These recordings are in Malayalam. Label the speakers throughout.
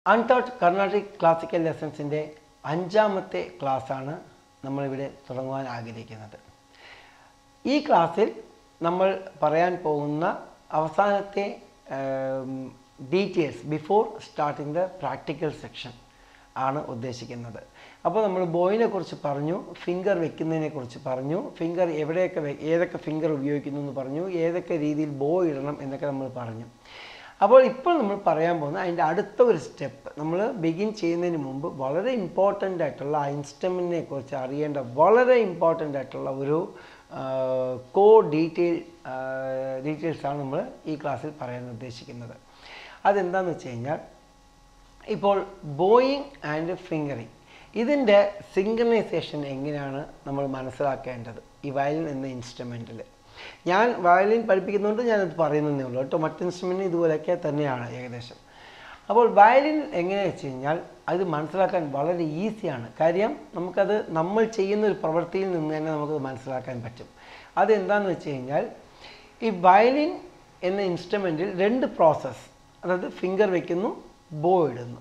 Speaker 1: അൺടോട്ട് കർണാട്ടിക് ക്ലാസിക്കൽ ലെസൺസിൻ്റെ അഞ്ചാമത്തെ ക്ലാസ്സാണ് നമ്മളിവിടെ തുടങ്ങുവാൻ ആഗ്രഹിക്കുന്നത് ഈ ക്ലാസ്സിൽ നമ്മൾ പറയാൻ പോകുന്ന അവസാനത്തെ details before starting the practical section ആണ് ഉദ്ദേശിക്കുന്നത് അപ്പോൾ നമ്മൾ ബോയിനെ കുറിച്ച് പറഞ്ഞു ഫിംഗർ വെക്കുന്നതിനെ കുറിച്ച് പറഞ്ഞു ഫിംഗർ എവിടെയൊക്കെ വെ- ഏതൊക്കെ ഫിംഗർ ഉപയോഗിക്കുന്നു എന്ന് പറഞ്ഞു ഏതൊക്കെ രീതിയിൽ ബോ ഇടണം എന്നൊക്കെ നമ്മൾ പറഞ്ഞു അപ്പോൾ ഇപ്പോൾ നമ്മൾ പറയാൻ പോകുന്ന അതിൻ്റെ അടുത്ത ഒരു സ്റ്റെപ്പ് നമ്മൾ ബിഗിൻ ചെയ്യുന്നതിന് മുമ്പ് വളരെ ഇമ്പോർട്ടൻ്റ് ആയിട്ടുള്ള ആ ഇൻസ്റ്റമെൻറ്റിനെ കുറിച്ച് അറിയേണ്ട വളരെ ഇമ്പോർട്ടൻ്റ് ആയിട്ടുള്ള ഒരു കോ ഡീറ്റെയിൽ ഡീറ്റെയിൽസാണ് നമ്മൾ ഈ ക്ലാസ്സിൽ പറയാൻ ഉദ്ദേശിക്കുന്നത് അതെന്താണെന്ന് വെച്ച് കഴിഞ്ഞാൽ ഇപ്പോൾ ബോയിങ് ആൻഡ് ഫിംഗറിങ് ഇതിൻ്റെ സിങ്ക്രണൈസേഷൻ എങ്ങനെയാണ് നമ്മൾ മനസ്സിലാക്കേണ്ടത് ഈ വയലിൻ എന്ന ഇൻസ്ട്രുമെൻറ്റിൽ ഞാൻ വയലിൻ പഠിപ്പിക്കുന്നതുകൊണ്ട് ഞാനത് പറയുന്നതേ ഉള്ളൂ കേട്ടോ മറ്റ് ഇൻസ്ട്രുമെൻറ്റ് ഇതുപോലെയൊക്കെ തന്നെയാണ് ഏകദേശം അപ്പോൾ വയലിൻ എങ്ങനെയാ വെച്ച് കഴിഞ്ഞാൽ അത് മനസ്സിലാക്കാൻ വളരെ ഈസിയാണ് കാര്യം നമുക്കത് നമ്മൾ ചെയ്യുന്ന ഒരു പ്രവൃത്തിയിൽ നിന്ന് തന്നെ നമുക്കത് മനസ്സിലാക്കാൻ പറ്റും അതെന്താണെന്ന് വെച്ച് കഴിഞ്ഞാൽ ഈ വയലിൻ എന്ന ഇൻസ്ട്രുമെൻറ്റിൽ രണ്ട് പ്രോസസ്സ് അതായത് ഫിംഗർ വെക്കുന്നു ബോ ഇടുന്നു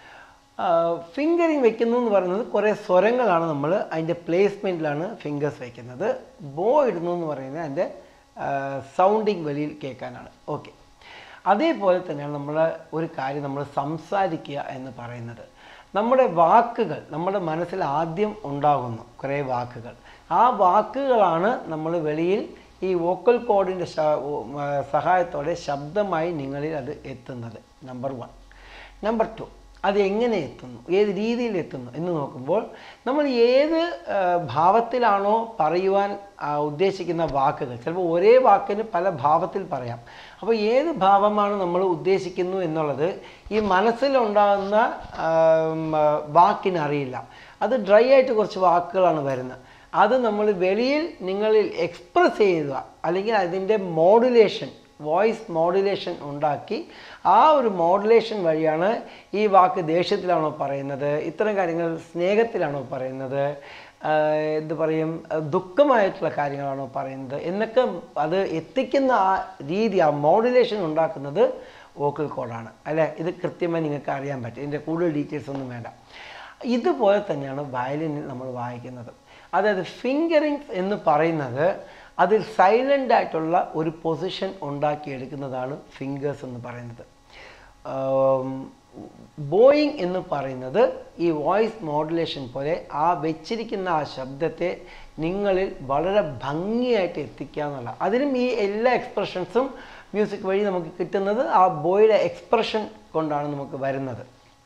Speaker 1: ഫിംഗറിങ് വെക്കുന്നു എന്ന് പറയുന്നത് കുറേ സ്വരങ്ങളാണ് നമ്മൾ അതിൻ്റെ പ്ലേസ്മെൻറ്റിലാണ് ഫിംഗേഴ്സ് വയ്ക്കുന്നത് ബോ ഇടുന്നു എന്ന് പറയുന്നത് അതിൻ്റെ സൗണ്ടിങ് വെളിയിൽ കേൾക്കാനാണ് ഓക്കെ അതേപോലെ തന്നെയാണ് നമ്മൾ ഒരു കാര്യം നമ്മൾ സംസാരിക്കുക എന്ന് പറയുന്നത് നമ്മുടെ വാക്കുകൾ നമ്മുടെ മനസ്സിൽ ആദ്യം ഉണ്ടാകുന്നു കുറേ വാക്കുകൾ ആ വാക്കുകളാണ് നമ്മൾ വെളിയിൽ ഈ വോക്കൽ കോഡിൻ്റെ സഹായത്തോടെ ശബ്ദമായി നിങ്ങളിൽ അത് എത്തുന്നത് നമ്പർ വൺ നമ്പർ ടു അത് എങ്ങനെ എത്തുന്നു ഏത് രീതിയിൽ എത്തുന്നു എന്ന് നോക്കുമ്പോൾ നമ്മൾ ഏത് ആ, ഭാവത്തിലാണോ പറയുവാൻ ആ, ഉദ്ദേശിക്കുന്ന വാക്കുകൾ ചിലപ്പോൾ ഒരേ വാക്കിന് പല ഭാവത്തിൽ പറയാം അപ്പോൾ ഏത് ഭാവമാണ് നമ്മൾ ഉദ്ദേശിക്കുന്നു എന്നുള്ളത് ഈ മനസ്സിലുണ്ടാകുന്ന ആ, ഉം, ആ, വാക്കിന് അറിയില്ല അത് ഡ്രൈ ആയിട്ട് കുറച്ച് വാക്കുകളാണ് വരുന്നത് അത് നമ്മൾ വെളിയിൽ നിങ്ങളിൽ എക്സ്പ്രസ് ചെയ്യുക അല്ലെങ്കിൽ അതിൻ്റെ മോഡുലേഷൻ വോയിസ് മോഡുലേഷൻ ഉണ്ടാക്കി ആ ഒരു മോഡുലേഷൻ വഴിയാണ് ഈ വാക്ക് ദേഷ്യത്തിലാണോ പറയുന്നത് ഇത്തരം കാര്യങ്ങൾ സ്നേഹത്തിലാണോ പറയുന്നത് ആഹ് എന്ത് പറയും അഹ് ദുഃഖമായിട്ടുള്ള കാര്യങ്ങളാണോ പറയുന്നത് എന്നൊക്കെ അത് എത്തിക്കുന്ന ആ രീതി ആ മോഡുലേഷൻ ഉണ്ടാക്കുന്നത് വോക്കൽ കോഡാണ് അല്ലേ ഇത് കൃത്യമായി നിങ്ങൾക്ക് അറിയാൻ പറ്റും ഇതിൻ്റെ കൂടുതൽ ഡീറ്റെയിൽസ് ഒന്നും വേണ്ട ഇതുപോലെ തന്നെയാണ് വയലിനിൽ നമ്മൾ വായിക്കുന്നത് അതായത് ഫിംഗറിങ്സ് എന്ന് പറയുന്നത് അതിൽ സൈലൻ്റ് ആയിട്ടുള്ള ഒരു പൊസിഷൻ ഉണ്ടാക്കിയെടുക്കുന്നതാണ് ഫിംഗേഴ്സ് എന്ന് പറയുന്നത് ബോയിങ് എന്ന് പറയുന്നത് ഈ വോയിസ് മോഡുലേഷൻ പോലെ ആ വെച്ചിരിക്കുന്ന ആ ശബ്ദത്തെ നിങ്ങളിൽ വളരെ ഭംഗിയായിട്ട് എത്തിക്കുക എന്നുള്ള അതിനും ഈ എല്ലാ എക്സ്പ്രഷൻസും മ്യൂസിക് വഴി നമുക്ക് കിട്ടുന്നത് ആ ബോയുടെ എക്സ്പ്രഷൻ കൊണ്ടാണ് നമുക്ക് വരുന്നത്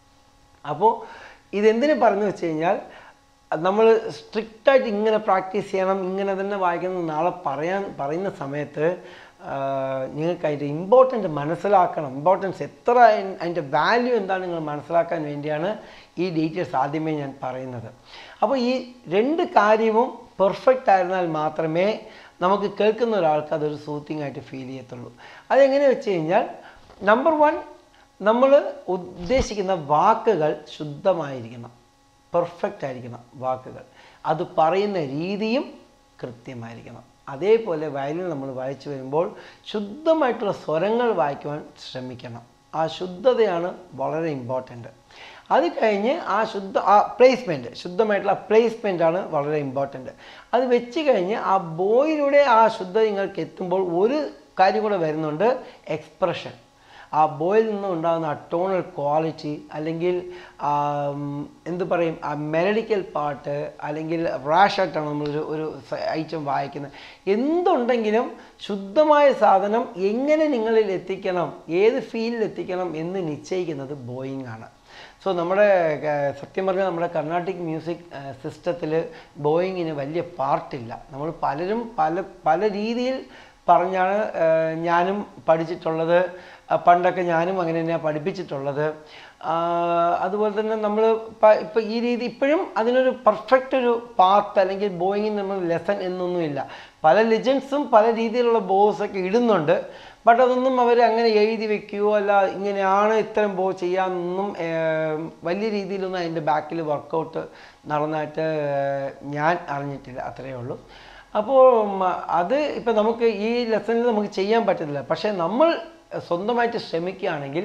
Speaker 1: അപ്പോൾ ഇതെന്തിനു പറഞ്ഞു വെച്ച് കഴിഞ്ഞാൽ നമ്മൾ സ്ട്രിക്റ്റായിട്ട് ഇങ്ങനെ പ്രാക്ടീസ് ചെയ്യണം ഇങ്ങനെ തന്നെ വായിക്കണം നാളെ പറയാൻ പറയുന്ന സമയത്ത് നിങ്ങൾക്ക് അതിൻ്റെ ഇമ്പോർട്ടൻ്റ് മനസ്സിലാക്കണം ഇമ്പോർട്ടൻസ് എത്ര അയിൻ- അതിൻ്റെ വാല്യൂ എന്താണ് നിങ്ങൾ മനസ്സിലാക്കാൻ വേണ്ടിയാണ് ഈ ഡീറ്റെയിൽസ് ആദ്യമേ ഞാൻ പറയുന്നത് അപ്പോൾ ഈ രണ്ട് കാര്യവും പെർഫെക്റ്റ് ആയിരുന്നാൽ മാത്രമേ നമുക്ക് കേൾക്കുന്ന ഒരാൾക്ക് അതൊരു സൂത്തിങ് ആയിട്ട് ഫീൽ ചെയ്യത്തുള്ളൂ അതെങ്ങനെ വെച്ച് കഴിഞ്ഞാൽ നമ്പർ വൺ നമ്മൾ ഉദ്ദേശിക്കുന്ന വാക്കുകൾ ശുദ്ധമായിരിക്കണം പെർഫെക്റ്റ് ആയിരിക്കണം വാക്കുകൾ അത് പറയുന്ന രീതിയും കൃത്യമായിരിക്കണം അതേപോലെ വയലിൻ നമ്മൾ വായിച്ചു വരുമ്പോൾ ശുദ്ധമായിട്ടുള്ള സ്വരങ്ങൾ വായിക്കുവാൻ ശ്രമിക്കണം ആ ശുദ്ധതയാണ് വളരെ ഇമ്പോർട്ടൻ്റ് അത് കഴിഞ്ഞ് ആ ശുദ്ധ ആ പ്ലേസ്മെൻറ്റ് ശുദ്ധമായിട്ടുള്ള പ്ലേസ്മെൻ്റ് ആണ് വളരെ ഇമ്പോർട്ടൻ്റ് അത് വെച്ച് കഴിഞ്ഞ് ആ ബോയിലൂടെ ആ ശുദ്ധ നിങ്ങൾക്ക് എത്തുമ്പോൾ ഒരു കാര്യം കൂടെ വരുന്നുണ്ട് എക്സ്പ്രഷൻ ആ ബോയിൽ നിന്ന് ഉണ്ടാകുന്ന ആ ടോണൽ ക്വാളിറ്റി അല്ലെങ്കിൽ ആ, ഉം, എന്ത് പറയും ആ മെലഡിക്കൽ പാട്ട് അല്ലെങ്കിൽ റാഷായിട്ടാണ് നമ്മളൊരു ഒരു ഐറ്റം വായിക്കുന്നത് എന്തുണ്ടെങ്കിലും ശുദ്ധമായ സാധനം എങ്ങനെ നിങ്ങളിൽ എത്തിക്കണം ഏത് ഫീലിൽ എത്തിക്കണം എന്ന് നിശ്ചയിക്കുന്നത് ബോയിങ് ആണ് സോ നമ്മുടെ ഏർ, സത്യം പറഞ്ഞാൽ നമ്മുടെ കർണാട്ടിക് മ്യൂസിക് സിസ്റ്റത്തിൽ ബോയിങ്ങിന് വലിയ പാർട്ടില്ല നമ്മൾ പലരും പല പല രീതിയിൽ പറഞ്ഞാണ് ഏർ, ഞാനും പഠിച്ചിട്ടുള്ളത് ആ, പണ്ടൊക്കെ ഞാനും അങ്ങനെ തന്നെയാണ് പഠിപ്പിച്ചിട്ടുള്ളത് ആ, അതുപോലെ തന്നെ നമ്മൾ ഇപ്പം ഈ രീതി ഇപ്പോഴും അതിനൊരു പെർഫെക്റ്റ് ഒരു പാത്ത് അല്ലെങ്കിൽ ബോയിങ്ങിന് നമ്മൾ ലെസൺ എന്നൊന്നുമില്ല പല ലെജൻസും പല രീതിയിലുള്ള ബോസ് ഒക്കെ ഇടുന്നുണ്ട് ബട്ട് അതൊന്നും അവർ അങ്ങനെ എഴുതി വെക്കുകയോ അല്ല ഇങ്ങനെയാണ് ഇത്തരം ബോ ചെയ്യാമെന്നൊന്നും ഏർ, വലിയ രീതിയിലൊന്നും അതിൻ്റെ ബാക്കിൽ വർക്കൗട്ട് നടന്നായിട്ട് ഏർ, ഞാൻ അറിഞ്ഞിട്ടില്ല അത്രയേ ഉള്ളൂ അപ്പോൾ ഉം, അത് ഇപ്പം നമുക്ക് ഈ ലെസണിൽ നമുക്ക് ചെയ്യാൻ പറ്റത്തില്ല പക്ഷേ നമ്മൾ സ്വന്തമായിട്ട് ശ്രമിക്കുകയാണെങ്കിൽ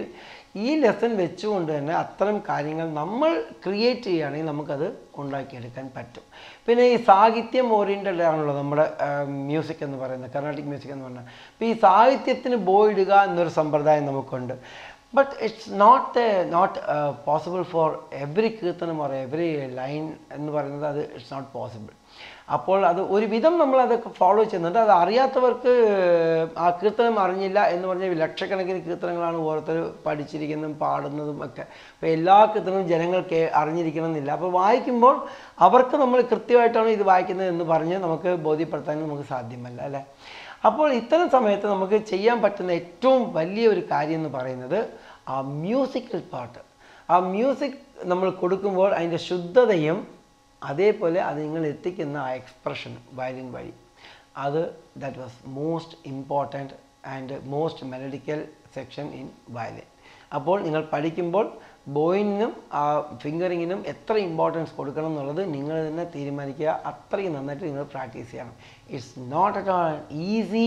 Speaker 1: ഈ ലെസൺ വെച്ചുകൊണ്ട് തന്നെ അത്തരം കാര്യങ്ങൾ നമ്മൾ ക്രിയേറ്റ് ചെയ്യുകയാണെങ്കിൽ നമുക്കത് ഉണ്ടാക്കിയെടുക്കാൻ പറ്റും പിന്നെ ഈ സാഹിത്യം ഓറിയൻറ്റഡ് ആണല്ലോ നമ്മുടെ മ്യൂസിക് എന്ന് പറയുന്നത് കർണാട്ടിക് മ്യൂസിക് എന്ന് പറഞ്ഞാൽ അപ്പോൾ ഈ സാഹിത്യത്തിന് ബോയിടുക എന്നൊരു സമ്പ്രദായം നമുക്കുണ്ട് but it's not not possible for every keerthanam or every line എന്ന് പറയുന്നത് അത് ഇറ്റ്സ് നോട്ട് പോസിബിൾ അപ്പോൾ അത് ഒരുവിധം നമ്മൾ അതൊക്കെ ഫോളോ ചെയ്യുന്നുണ്ട് അത് അറിയാത്തവർക്ക് ആ കീർത്തനം അറിഞ്ഞില്ല എന്ന് പറഞ്ഞാൽ ലക്ഷക്കണക്കിന് കീർത്തനങ്ങളാണ് ഓരോരുത്തർ പഠിച്ചിരിക്കുന്നതും പാടുന്നതും ഒക്കെ അപ്പോൾ എല്ലാ കീർത്തനവും ജനങ്ങൾക്ക് അറിഞ്ഞിരിക്കണം എന്നില്ല അപ്പോൾ വായിക്കുമ്പോൾ അവർക്ക് നമ്മൾ കൃത്യമായിട്ടാണ് ഇത് വായിക്കുന്നത് എന്ന് പറഞ്ഞ് നമുക്ക് ബോധ്യപ്പെടുത്താൻ നമുക്ക് സാധ്യമല്ല അല്ലേ അപ്പോൾ ഇത്തരം സമയത്ത് നമുക്ക് ചെയ്യാൻ പറ്റുന്ന ഏറ്റവും വലിയ ഒരു കാര്യം എന്ന് പറയുന്നത് ആ മ്യൂസിക്കൽ പാർട്ട് ആ മ്യൂസിക് നമ്മൾ കൊടുക്കുമ്പോൾ അതിൻ്റെ ശുദ്ധതയും അതേപോലെ അത് നിങ്ങൾ എത്തിക്കുന്ന ആ എക്സ്പ്രഷൻ വയലിൻ വഴി അത് that was most important and most melodical section in violin അപ്പോൾ നിങ്ങൾ പഠിക്കുമ്പോൾ ബോയിനും ആ ഫിംഗറിങ്ങിനും എത്ര ഇമ്പോർട്ടൻസ് കൊടുക്കണം എന്നുള്ളത് നിങ്ങൾ തന്നെ തീരുമാനിക്കുക അത്രയും നന്നായിട്ട് നിങ്ങൾ പ്രാക്ടീസ് ചെയ്യണം it's not at all easy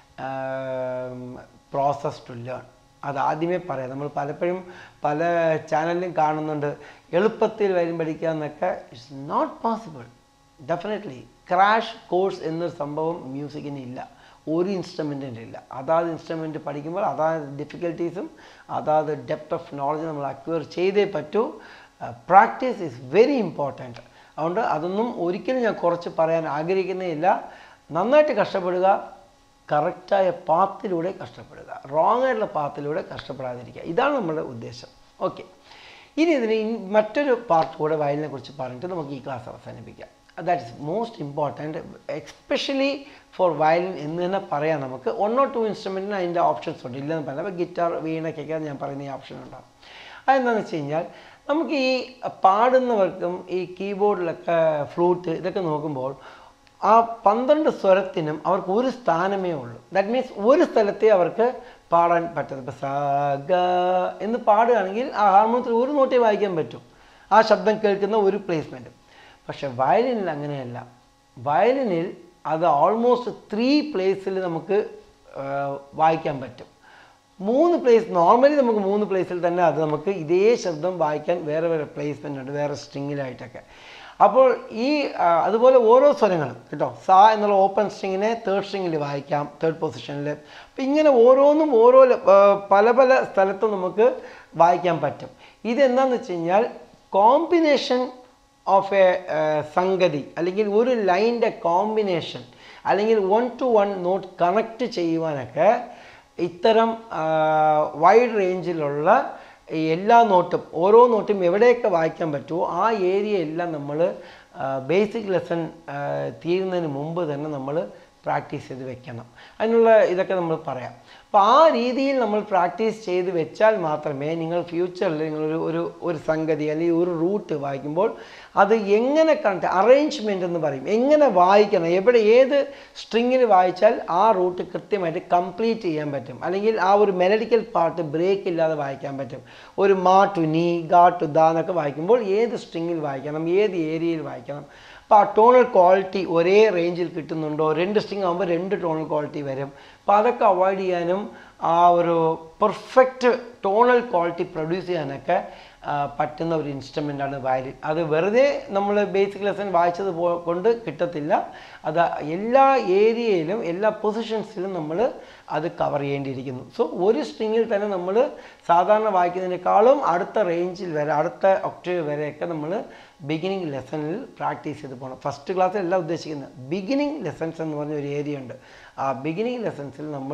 Speaker 1: process to learn അത് ആദ്യമേ പറയാം നമ്മൾ പലപ്പോഴും പല ചാനലിലും കാണുന്നുണ്ട് എളുപ്പത്തിൽ വരും പഠിക്കുക എന്നൊക്കെ it's not possible definitely crash course എന്നൊരു സംഭവം മ്യൂസിക്കിന് ഇല്ല ഒരു ഇൻസ്ട്രുമെൻറ്റിൻ്റെ ഇല്ല അതാത് ഇൻസ്ട്രുമെൻറ്റ് പഠിക്കുമ്പോൾ അതാത് ഡിഫിക്കൽട്ടീസും അതാത് ഡെപ്ത് ഓഫ് നോളജ് നമ്മൾ അക്വയർ ചെയ്തേ പറ്റൂ പ്രാക്ടീസ് ഈസ് വെരി ഇമ്പോർട്ടൻറ്റ് അതുകൊണ്ട് അതൊന്നും ഒരിക്കലും ഞാൻ കുറച്ച് പറയാൻ ആഗ്രഹിക്കുന്നേയില്ല നന്നായിട്ട് കഷ്ടപ്പെടുക കറക്റ്റായ പാത്തിലൂടെ കഷ്ടപ്പെടുക റോങ് ആയിട്ടുള്ള പാത്തിലൂടെ കഷ്ടപ്പെടാതിരിക്കുക ഇതാണ് നമ്മുടെ ഉദ്ദേശം ഓക്കെ ഇനി ഇതിന് ഇൻ- മറ്റൊരു പാർട്ട് കൂടെ വയലിനെ കുറിച്ച് പറഞ്ഞിട്ട് നമുക്ക് ഈ ക്ലാസ് അവസാനിപ്പിക്കാം that is most important especially for violin എന്ന് തന്നെ പറയാം നമുക്ക് വൺ ഓർ ടു ഇൻസ്ട്രുമെൻറ്റിന് അതിൻ്റെ ഓപ്ഷൻസ് ഉണ്ട് ഇല്ലെന്ന് പറയാം അപ്പോൾ ഗിറ്റാർ വീണയ്ക്കൊക്കെ ഞാൻ പറയുന്ന ഈ ഓപ്ഷൻ ഉണ്ടാകും അതെന്താണെന്ന് വെച്ച് കഴിഞ്ഞാൽ നമുക്ക് ഈ പാടുന്നവർക്കും ഈ കീബോർഡിലൊക്കെ ഫ്ലൂട്ട് ഇതൊക്കെ നോക്കുമ്പോൾ ആ പന്ത്രണ്ട് സ്വരത്തിനും അവർക്ക് ഒരു സ്ഥാനമേ ഉള്ളൂ ദാറ്റ് മീൻസ് ഒരു സ്ഥലത്തേ അവർക്ക് പാടാൻ പറ്റത്തുള്ളൂ ഇപ്പോൾ സ ഗ എന്ന് പാടുകയാണെങ്കിൽ ആ ഹാർമോണിയത്തിൽ ഒരു നോട്ടേ വായിക്കാൻ പറ്റും ആ ശബ്ദം കേൾക്കുന്ന ഒരു പ്ലേസ്മെൻറ്റും പക്ഷെ വയലിനിൽ അങ്ങനെയല്ല വയലിനിൽ അത് ഓൾമോസ്റ്റ് ത്രീ പ്ലേസിൽ നമുക്ക് ആ, വായിക്കാൻ പറ്റും മൂന്ന് പ്ലേസ് നോർമലി നമുക്ക് മൂന്ന് പ്ലേസിൽ തന്നെ അത് നമുക്ക് ഇതേ ശബ്ദം വായിക്കാൻ വേറെ വേറെ പ്ലേസ്മെൻ്റ് ഉണ്ട് വേറെ സ്ട്രിങ്ങിലായിട്ടൊക്കെ അപ്പോൾ ഈ ആ, അതുപോലെ ഓരോ സ്വരങ്ങളും കേട്ടോ സാ എന്നുള്ള ഓപ്പൺ സ്ട്രിങ്ങിനെ തേർഡ് സ്ട്രിങ്ങിൽ വായിക്കാം തേർഡ് പൊസിഷനിൽ അപ്പം ഇങ്ങനെ ഓരോന്നും ഓരോ ല- ആ, പല പല സ്ഥലത്തും നമുക്ക് വായിക്കാൻ പറ്റും ഇതെന്താണെന്ന് വെച്ച് കഴിഞ്ഞാൽ കോമ്പിനേഷൻ ഓഫ് എ സംഗതി അല്ലെങ്കിൽ ഒരു ലൈൻ്റെ കോമ്പിനേഷൻ അല്ലെങ്കിൽ one two one note connect ചെയ്യുവാനൊക്കെ ഇത്തരം വൈഡ് റേഞ്ചിലുള്ള ഈ എല്ലാ നോട്ടും ഓരോ നോട്ടും എവിടെയൊക്കെ വായിക്കാൻ പറ്റുമോ ആ ഏരിയ എല്ലാം നമ്മൾ ബേസിക് ലെസൺ തീരുന്നതിന് മുമ്പ് തന്നെ നമ്മൾ പ്രാക്ടീസ് ചെയ്ത് വെക്കണം അതിനുള്ള ഇതൊക്കെ നമ്മൾ പറയാം അപ്പോൾ ആ രീതിയിൽ നമ്മൾ പ്രാക്ടീസ് ചെയ്ത് വെച്ചാൽ മാത്രമേ നിങ്ങൾ ഫ്യൂച്ചറിൽ നിങ്ങളൊരു ഒരു ഒരു സംഗതി അല്ലെങ്കിൽ ഒരു റൂട്ട് വായിക്കുമ്പോൾ അത് എങ്ങനെ കണ്ട് അറേഞ്ച്മെൻ്റ് എന്ന് പറയും എങ്ങനെ വായിക്കണം എവിടെ ഏത് സ്ട്രിങ്ങിൽ വായിച്ചാൽ ആ റൂട്ട് കൃത്യമായിട്ട് കംപ്ലീറ്റ് ചെയ്യാൻ പറ്റും അല്ലെങ്കിൽ ആ ഒരു മെലഡിക്കൽ പാർട്ട് ബ്രേക്ക് ഇല്ലാതെ വായിക്കാൻ പറ്റും ഒരു മാ ടു നീ ഗാ ടു ദാ എന്നൊക്കെ വായിക്കുമ്പോൾ ഏത് സ്ട്രിങ്ങിൽ വായിക്കണം ഏത് ഏരിയയിൽ വായിക്കണം അപ്പോൾ ആ ടോണൽ ക്വാളിറ്റി ഒരേ റേഞ്ചിൽ കിട്ടുന്നുണ്ടോ രണ്ട് സ്ട്രിങ് ആകുമ്പോൾ രണ്ട് ടോണൽ ക്വാളിറ്റി വരും അപ്പോൾ അതൊക്കെ അവോയ്ഡ് ചെയ്യാനും ആ ഒരു പെർഫെക്റ്റ് ടോണൽ ക്വാളിറ്റി പ്രൊഡ്യൂസ് ചെയ്യാനൊക്കെ ആ, പറ്റുന്ന ഒരു ഇൻസ്ട്രുമെൻ്റാണ് വയലിൻ അത് വെറുതെ നമ്മൾ ബേസിക് ലെസൺ വായിച്ചത് പോ കൊണ്ട് കിട്ടത്തില്ല അത് എല്ലാ ഏരിയയിലും എല്ലാ പൊസിഷൻസിലും നമ്മൾ അത് കവർ ചെയ്യേണ്ടിയിരിക്കുന്നു സോ ഒരു സ്ട്രിങ്ങിൽ തന്നെ നമ്മൾ സാധാരണ വായിക്കുന്നതിനേക്കാളും അടുത്ത റേഞ്ചിൽ വരെ അടുത്ത ഒക്ടേവ് വരെയൊക്കെ നമ്മൾ ബിഗിനിങ് ലെസണിൽ പ്രാക്ടീസ് ചെയ്ത് പോകണം ഫസ്റ്റ് ക്ലാസ്സിൽ അല്ല ഉദ്ദേശിക്കുന്നത് ബിഗിനിങ് ലെസൺസ് എന്ന് പറഞ്ഞ ഒരു ഏരിയ ഉണ്ട് ആ ബിഗിനിങ് ലെസൺസിൽ നമ്മൾ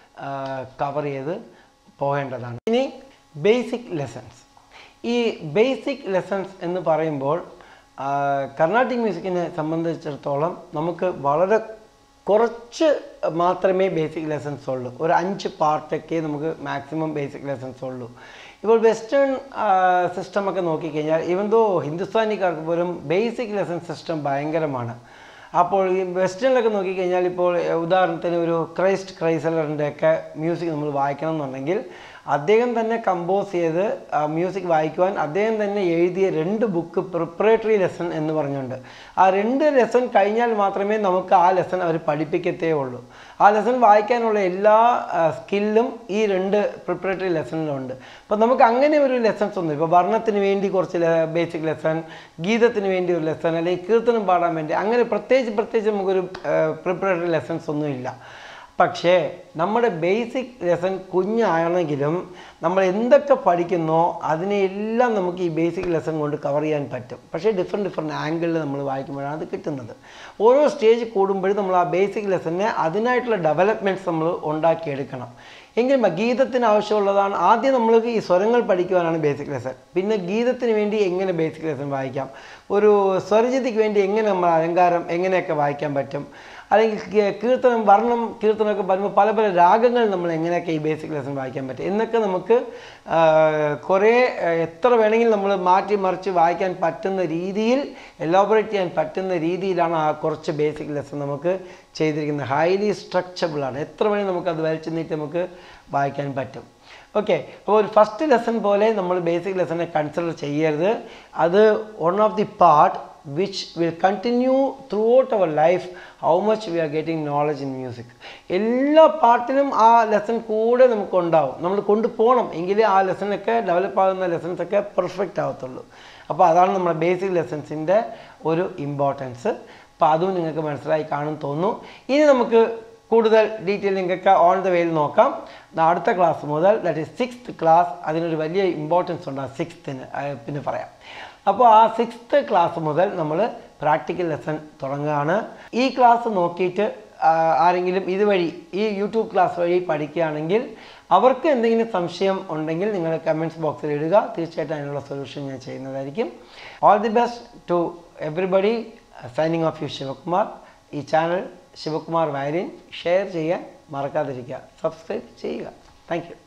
Speaker 1: കവർ ചെയ്ത് പോകേണ്ടതാണ് ഇനി ബേസിക് ലെസൺസ് ഈ ബേസിക് ലെസൺസ് എന്ന് പറയുമ്പോൾ ആ, കർണാട്ടിക് മ്യൂസിക്കിനെ സംബന്ധിച്ചിടത്തോളം നമുക്ക് വളരെ കുറച്ച് മാത്രമേ ബേസിക് ലെസൺസ് ഉള്ളൂ ഒരു അഞ്ച് പാർട്ടൊക്കെ നമുക്ക് മാക്സിമം ബേസിക് ലെസൺസ് ഉള്ളൂ ഇപ്പോൾ വെസ്റ്റേൺ സിസ്റ്റമൊക്കെ നോക്കിക്കഴിഞ്ഞാൽ ഈവൻ ദോ ഹിന്ദുസ്ഥാനിക്കാർക്ക് പോലും ബേസിക് ലെസൺ സിസ്റ്റം ഭയങ്കരമാണ് അപ്പോൾ ഈ വെസ്റ്റേണിലൊക്കെ നോക്കിക്കഴിഞ്ഞാൽ ഇപ്പോൾ ഏഹ്, ഉദാഹരണത്തിന് ഒരു ക്രൈസ്റ്റ് ക്രൈസലറിൻ്റെ ഒക്കെ മ്യൂസിക് നമ്മൾ വായിക്കണം എന്നുണ്ടെങ്കിൽ അദ്ദേഹം തന്നെ കമ്പോസ് ചെയ്ത് മ്യൂസിക് വായിക്കുവാൻ അദ്ദേഹം തന്നെ എഴുതിയ രണ്ട് ബുക്ക് പ്രിപ്പറേറ്ററി ലെസൺ എന്ന് പറഞ്ഞുകൊണ്ട് ആ രണ്ട് ലെസൺ കഴിഞ്ഞാൽ മാത്രമേ നമുക്ക് ആ ലെസൺ അവർ പഠിപ്പിക്കത്തേ ഉള്ളൂ ആ ലെസൺ വായിക്കാനുള്ള എല്ലാ സ്കില്ലും ഈ രണ്ട് പ്രിപ്പറേറ്ററി ലെസണിലുണ്ട് അപ്പോൾ നമുക്ക് അങ്ങനെ ഒരു ലെസൺസ് ഒന്നും ഇപ്പോൾ വർണ്ണത്തിന് വേണ്ടി കുറച്ച് ബേസിക് ലെസൺ ഗീതത്തിന് വേണ്ടി ഒരു ലെസൺ അല്ലെങ്കിൽ കീർത്തനം പാടാൻ വേണ്ടി അങ്ങനെ പ്രത്യേകിച്ച് പ്രത്യേകിച്ച് നമുക്കൊരു പ്രിപ്പറേറ്ററി ലെസൺസ് ഒന്നും ഇല്ല പക്ഷേ നമ്മുടെ ബേസിക് ലെസൺ കുഞ്ഞാണെങ്കിലും നമ്മൾ എന്തൊക്കെ പഠിക്കുന്നോ അതിനെല്ലാം നമുക്ക് ഈ ബേസിക് ലെസൺ കൊണ്ട് കവർ ചെയ്യാൻ പറ്റും പക്ഷേ ഡിഫറെൻറ്റ് ഡിഫറെൻറ്റ് ആംഗിളിൽ നമ്മൾ വായിക്കുമ്പോഴാണ് അത് കിട്ടുന്നത് ഓരോ സ്റ്റേജ് കൂടുമ്പോഴും നമ്മൾ ആ ബേസിക് ലെസണിനെ അതിനായിട്ടുള്ള ഡെവലപ്മെൻറ്റ്സ് നമ്മൾ ഉണ്ടാക്കിയെടുക്കണം എങ്കിലും ഗീതത്തിന് ആവശ്യമുള്ളതാണ് ആദ്യം നമ്മൾക്ക് ഈ സ്വരങ്ങൾ പഠിക്കുവാനാണ് ബേസിക് ലെസൺ പിന്നെ ഗീതത്തിന് വേണ്ടി എങ്ങനെ ബേസിക് ലെസൺ വായിക്കാം ഒരു സ്വരജിതിക്ക് വേണ്ടി എങ്ങനെ നമ്മൾ അലങ്കാരം എങ്ങനെയൊക്കെ വായിക്കാൻ പറ്റും അല്ലെങ്കിൽ കീ- കീർത്തനം വർണ്ണം കീർത്തനമൊക്കെ പറയുമ്പോൾ പല പല രാഗങ്ങൾ നമ്മൾ എങ്ങനെയൊക്കെ ഈ ബേസിക് ലെസൺ വായിക്കാൻ പറ്റും എന്നൊക്കെ നമുക്ക് ആ, കുറേ ആ, എത്ര വേണമെങ്കിലും നമ്മൾ മാറ്റി മറിച്ച് വായിക്കാൻ പറ്റുന്ന രീതിയിൽ എലോബറേറ്റ് ചെയ്യാൻ പറ്റുന്ന രീതിയിലാണ് ആ കുറച്ച് ബേസിക് ലെസൺ നമുക്ക് ചെയ്തിരിക്കുന്നത് ഹൈലി സ്ട്രക്ചബിൾ ആണ് എത്ര വേണമെങ്കിൽ നമുക്ക് അത് വലിച്ചു നീട്ടി നമുക്ക് വായിക്കാൻ പറ്റും ഓക്കെ അപ്പോൾ ഒരു ഫസ്റ്റ് ലെസൺ പോലെ നമ്മൾ ബേസിക് ലെസനെ കൺസിഡർ ചെയ്യരുത് അത് one of the part which will continue throughout our life how much we are getting knowledge in music എല്ലാ പാർട്ടിനും ആ ലെസൺ കൂടെ നമുക്ക് ഉണ്ടാവും നമ്മൾ കൊണ്ടുപോകണം എങ്കിലേ ആ ലെസണൊക്കെ ഡെവലപ്പ് ആകുന്ന ലെസൺസ് ഒക്കെ പെർഫെക്റ്റ് ആവത്തുള്ളൂ അപ്പോൾ അതാണ് നമ്മുടെ ബേസിക് ലെസൺസിൻ്റെ ഒരു ഇമ്പോർട്ടൻസ് അപ്പോൾ അതും നിങ്ങൾക്ക് മനസ്സിലായി കാണും തോന്നുന്നു ഇനി നമുക്ക് കൂടുതൽ ഡീറ്റെയിൽ നിങ്ങൾക്ക് ഓൺ ദ വേയിൽ നോക്കാം ദാ അടുത്ത ക്ലാസ് മുതൽ ദാറ്റ് ഈസ് സിക്സ്ത് ക്ലാസ് അതിനൊരു വലിയ ഇമ്പോർട്ടൻസ് ഉണ്ട് ആ സിക്സ്ത്തിന് പിന്നെ പറയാം അപ്പോൾ ആ സിക്സ്ത് ക്ലാസ് മുതൽ നമ്മൾ പ്രാക്ടിക്കൽ ലെസൺ തുടങ്ങുകയാണ് ഈ ക്ലാസ് നോക്കിയിട്ട് ആ, ആരെങ്കിലും ഇതുവഴി ഈ യൂട്യൂബ് ക്ലാസ് വഴി പഠിക്കുകയാണെങ്കിൽ അവർക്ക് എന്തെങ്കിലും സംശയം ഉണ്ടെങ്കിൽ നിങ്ങൾ കമൻറ്റ്സ് ബോക്സിൽ ഇടുക തീർച്ചയായിട്ടും അതിനുള്ള സൊല്യൂഷൻ ഞാൻ ചെയ്യുന്നതായിരിക്കും all the best to everybody signing off you Sivakumar ഈ ചാനൽ ശിവകുമാർ വയലിൻ ഷെയർ ചെയ്യാൻ മറക്കാതിരിക്കുക സബ്സ്ക്രൈബ് ചെയ്യുക താങ്ക് യു